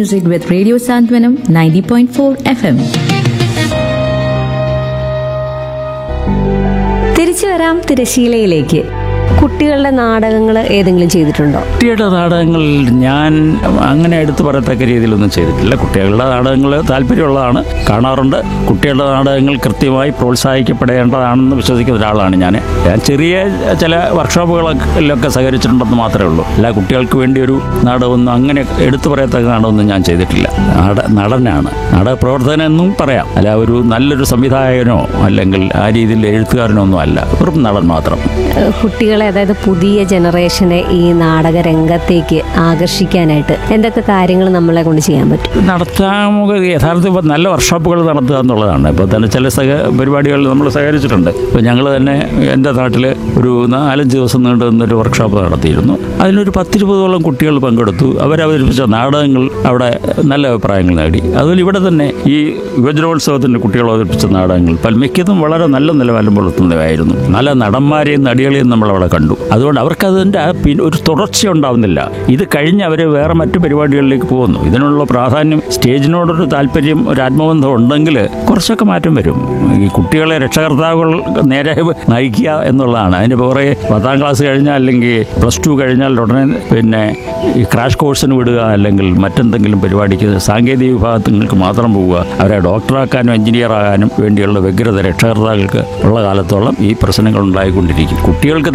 music with Radio Santwanam 90.4 FM. തിരിച്ചു വരാം തിരശീലയിലേക്ക് കുട്ടികളുടെ നാടകങ്ങൾ ഏതെങ്കിലും ചെയ്തിട്ടുണ്ടോ കുട്ടിയുടെ നാടകങ്ങൾ ഞാൻ അങ്ങനെ എടുത്തു പറയത്തക്ക രീതിയിലൊന്നും ചെയ്തിട്ടില്ല കുട്ടികളുടെ നാടകങ്ങൾ താല്പര്യമുള്ളതാണ് കാണാറുണ്ട് കുട്ടികളുടെ നാടകങ്ങൾ കൃത്യമായി പ്രോത്സാഹിക്കപ്പെടേണ്ടതാണെന്ന് വിശ്വസിക്കുന്ന ഒരാളാണ് ഞാൻ ഞാൻ ചെറിയ ചില വർക്ക്ഷോപ്പുകളിലൊക്കെ സഹകരിച്ചിട്ടുണ്ടെന്ന് മാത്രമേ ഉള്ളൂ അല്ല കുട്ടികൾക്ക് വേണ്ടി ഒരു നാടകമൊന്നും അങ്ങനെ എടുത്തു പറയത്തക്ക നാടകമൊന്നും ഞാൻ ചെയ്തിട്ടില്ല നാട നടനാണ് നാടക പ്രവർത്തകൻ എന്നും പറയാം അല്ല ഒരു നല്ലൊരു സംവിധായകനോ അല്ലെങ്കിൽ ആ രീതിയിൽ എഴുത്തുകാരനോ ഒന്നും അല്ല വെറും നടൻ മാത്രം ഏഹ് കുട്ടികളെ അതായത് പുതിയ ജനറേഷനെ ഈ നാടക രംഗത്തേക്ക് ആകർഷിക്കാനായിട്ട് എന്തൊക്കെ കാര്യങ്ങൾ നമ്മളെ കൊണ്ട് ചെയ്യാൻ പറ്റും നടത്താമുക യഥാർത്ഥത്തിൽ ഇപ്പോൾ നല്ല വർക്ക്ഷോപ്പുകൾ നടത്തുക എന്നുള്ളതാണ് ഇപ്പോൾ തന്നെ ചില സഹ പരിപാടികൾ നമ്മൾ സഹകരിച്ചിട്ടുണ്ട് ഇപ്പോൾ ഞങ്ങൾ തന്നെ എൻ്റെ നാട്ടിൽ ഒരു നാലഞ്ച് ദിവസം നീണ്ടു നിന്നൊരു വർക്ക്ഷോപ്പ് നടത്തിയിരുന്നു അതിലൊരു പത്തിരുപതോളം കുട്ടികൾ പങ്കെടുത്തു അവരവതരിപ്പിച്ച നാടകങ്ങൾ അവിടെ നല്ല അഭിപ്രായങ്ങൾ നേടി അതുപോലെ ഇവിടെ തന്നെ ഈ യുവജനോത്സവത്തിൻ്റെ കുട്ടികൾ അവതരിപ്പിച്ച നാടകങ്ങൾ പല മിക്കതും വളരെ നല്ല നിലവാരം പുലർത്തുന്നവയായിരുന്നു നല്ല നടന്മാരെയും നടികളെയും നമ്മൾ അവിടെ കണ്ടു അതുകൊണ്ട് അവർക്കതിൻ്റെ ആ പിൻ ഒരു തുടർച്ച ഉണ്ടാവുന്നില്ല ഇത് കഴിഞ്ഞ് അവർ വേറെ മറ്റു പരിപാടികളിലേക്ക് പോകുന്നു ഇതിനുള്ള പ്രാധാന്യം സ്റ്റേജിനോടൊരു താല്പര്യം ഒരു ആത്മബന്ധം ഉണ്ടെങ്കിൽ കുറച്ചൊക്കെ മാറ്റം വരും ഈ കുട്ടികളെ രക്ഷകർത്താക്കൾ നേരെ നയിക്കുക എന്നുള്ളതാണ് അതിന് പുറകെ പത്താം ക്ലാസ് കഴിഞ്ഞാൽ അല്ലെങ്കിൽ പ്ലസ് ടു കഴിഞ്ഞാൽ ഉടനെ പിന്നെ ഈ ക്രാഷ് കോഴ്സിന് വിടുക അല്ലെങ്കിൽ മറ്റെന്തെങ്കിലും പരിപാടിക്ക് സാങ്കേതിക വിഭാഗങ്ങൾക്ക് മാത്രം പോവുക അവരെ ഡോക്ടറാക്കാനും എഞ്ചിനീയർ ആകാനും വേണ്ടിയുള്ള വ്യഗ്രത രക്ഷകർത്താക്കൾക്ക് ഉള്ള കാലത്തോളം ഈ പ്രശ്നങ്ങൾ ഉണ്ടായിക്കൊണ്ടിരിക്കും കുട്ടികൾക്ക്